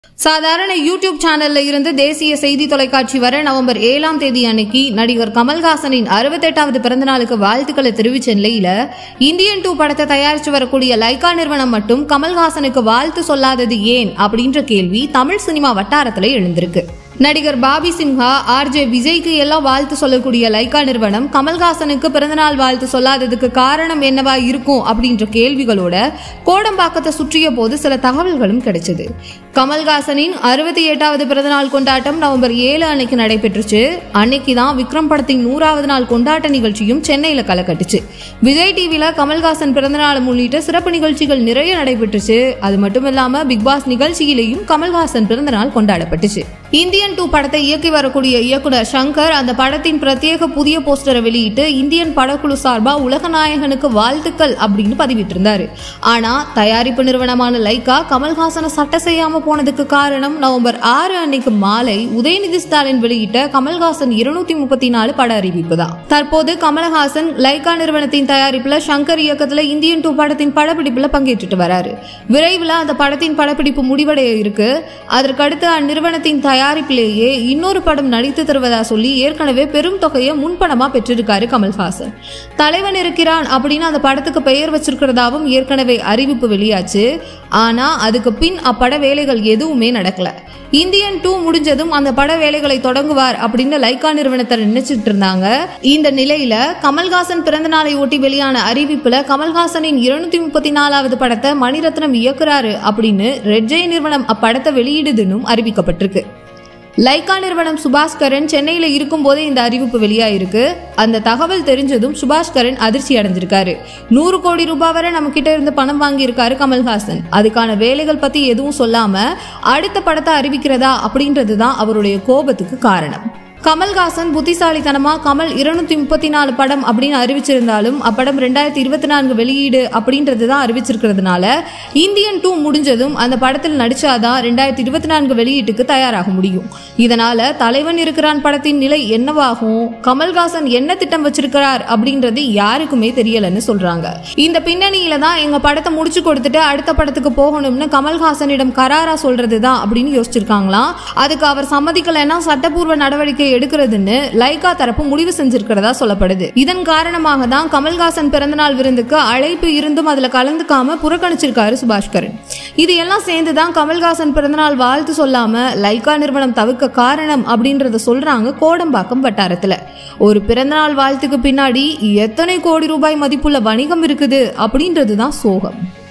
சாதாரண யூடியூப் சேனல்ல இருந்து தேசிய செய்தி தொலைக்காட்சி வர நவம்பர் ஏழாம் தேதி அன்னைக்கு நடிகர் கமல்ஹாசனின் அறுபத்தெட்டாவது பிறந்த நாளுக்கு வாழ்த்துக்களை தெரிவிச்ச நிலையில இந்தியன் டூ படத்தை தயாரிச்சு வரக்கூடிய லைகா நிறுவனம் மட்டும் கமல்ஹாசனுக்கு வாழ்த்து சொல்லாதது ஏன் அப்படின்ற கேள்வி தமிழ் சினிமா வட்டாரத்துல எழுந்திருக்கு நடிகர் பாபி சிம்ஹா ஆர்ஜே விஜய்க்கு எல்லாம் வாழ்த்து சொல்லக்கூடிய லைகா நிறுவனம் கமல்ஹாசனுக்கு பிறந்தநாள் வாழ்த்து சொல்லாததுக்கு காரணம் என்னவா இருக்கும் அப்படின்ற கேள்விகளோட கோடம்பாக்கத்தை சுற்றிய போது சில தகவல்களும் கிடைச்சது கமல்ஹாசனின் அறுபத்தி எட்டாவது பிறந்தநாள் கொண்டாட்டம் நவம்பர் ஏழு அன்னைக்கு நடைபெற்றுச்சு அன்னைக்கு தான் விக்ரம் படத்தின் நூறாவது நாள் கொண்டாட்ட நிகழ்ச்சியும் சென்னையில கலக்கட்டுச்சு விஜய் டிவில கமல்ஹாசன் பிறந்தநாளை முன்னிட்டு சிறப்பு நிகழ்ச்சிகள் நிறைய நடைபெற்றுச்சு அது மட்டும் இல்லாம பிக் பாஸ் நிகழ்ச்சியிலேயும் கமல்ஹாசன் பிறந்தநாள் கொண்டாடப்பட்டுச்சு இந்தியன் டூ படத்தை இயக்கி வரக்கூடிய இயக்குனர் சங்கர் அந்த படத்தின் பிரத்யேக புதிய போஸ்டரை வெளியிட்டு இந்தியன் படக்குழு சார்பா உலகநாயகனுக்கு வாழ்த்துக்கள் அப்படின்னு பதிவிட்டிருந்தாரு ஆனா தயாரிப்பு நிறுவனமான லைகா கமல்ஹாசனை சட்ட செய்யாம போனதுக்கு காரணம் நவம்பர் ஆறு அன்னைக்கு மாலை உதயநிதி ஸ்டாலின் வெளியிட்ட கமல்ஹாசன் இருநூத்தி முப்பத்தி நாலு பட அறிவிப்பு தான் தற்போது கமல்ஹாசன் லைகா நிறுவனத்தின் தயாரிப்புல சங்கர் இயக்கத்துல இந்தியன் டூ படத்தின் படப்பிடிப்புல பங்கேற்றுட்டு வராரு விரைவில் அந்த படத்தின் படப்பிடிப்பு முடிவடைய இருக்கு அதற்கடுத்து அந்நிறுவனத்தின் தயாரிப்பிலேயே இன்னொரு படம் நடித்து தருவதா சொல்லி ஏற்கனவே பெரும் தொகையை முன்பணமா பெற்றிருக்காரு கமல்ஹாசன் தலைவன் இருக்கிறான் அப்படின்னு அந்த படத்துக்கு பெயர் வச்சிருக்கிறதாவும் ஏற்கனவே அறிவிப்பு வெளியாச்சு ஆனா அதுக்கு பின் அப்பட வேலைகள் எதுவுமே நடக்கல இந்தியன் டூ முடிஞ்சதும் அந்த பட வேலைகளை தொடங்குவார் அப்படின்னு லைகா நிறுவனத்தை நினைச்சிட்டு இருந்தாங்க இந்த நிலையில கமல்ஹாசன் பிறந்த நாளை ஒட்டி வெளியான அறிவிப்புல கமல்ஹாசனின் இருநூத்தி முப்பத்தி நாலாவது படத்தை மணிரத்னம் இயக்குறாரு அப்படின்னு ரெட் ஜெய் நிறுவனம் அப்படத்தை வெளியிடுதுன்னு அறிவிக்கப்பட்டிருக்கு லைகா நிறுவனம் சுபாஷ்கரன் சென்னையில இருக்கும் போதே இந்த அறிவிப்பு வெளியாயிருக்கு அந்த தகவல் தெரிஞ்சதும் சுபாஷ்கரன் அதிர்ச்சி அடைஞ்சிருக்காரு நூறு கோடி ரூபாய் வரை நம்ம கிட்ட இருந்து பணம் வாங்கியிருக்காரு கமல்ஹாசன் அதுக்கான வேலைகள் பத்தி எதுவும் சொல்லாம அடுத்த படத்தை அறிவிக்கிறதா அப்படின்றது தான் அவருடைய கோபத்துக்கு காரணம் கமல்ஹாசன் புத்திசாலித்தனமா கமல் இருநூத்தி முப்பத்தி நாலு படம் அப்படின்னு அறிவிச்சிருந்தாலும் அப்படம் ரெண்டாயிரத்தி இருபத்தி நான்கு வெளியீடு அப்படின்றது தான் அறிவிச்சிருக்கிறதுனால இந்தியன் டூ முடிஞ்சதும் அந்த படத்தில் நடிச்சாதான் ரெண்டாயிரத்தி இருபத்தி நான்கு வெளியீட்டுக்கு தயாராக முடியும் இதனால தலைவன் இருக்கிறான் படத்தின் நிலை என்னவாகும் கமல்ஹாசன் என்ன திட்டம் வச்சிருக்கிறார் அப்படின்றது யாருக்குமே தெரியலன்னு சொல்றாங்க இந்த பின்னணியில தான் எங்க படத்தை முடிச்சு கொடுத்துட்டு அடுத்த படத்துக்கு போகணும்னு கமல்ஹாசனிடம் கராரா சொல்றதுதான் அப்படின்னு யோசிச்சிருக்காங்களாம் அதுக்கு அவர் சம்மதிக்கலைன்னா சட்டப்பூர்வ நடவடிக்கை எடுக்கிறதுன்னு லைகா தரப்பு முடிவு செஞ்சிருக்கிறதா சொல்லப்படுது இதன் காரணமாக தான் கமல்ஹாசன் பிறந்தநாள் விருந்துக்கு அழைப்பு இருந்தும் அதுல கலந்துக்காம புறக்கணிச்சிருக்காரு சுபாஷ்கரன் இது எல்லாம் சேர்ந்து தான் கமல்ஹாசன் பிறந்தநாள் வாழ்த்து சொல்லாம லைகா நிறுவனம் தவிர்க்க காரணம் அப்படின்றத சொல்றாங்க கோடம்பாக்கம் வட்டாரத்துல ஒரு பிறந்தநாள் வாழ்த்துக்கு பின்னாடி எத்தனை கோடி ரூபாய் மதிப்புள்ள வணிகம் இருக்குது அப்படின்றது தான் சோகம்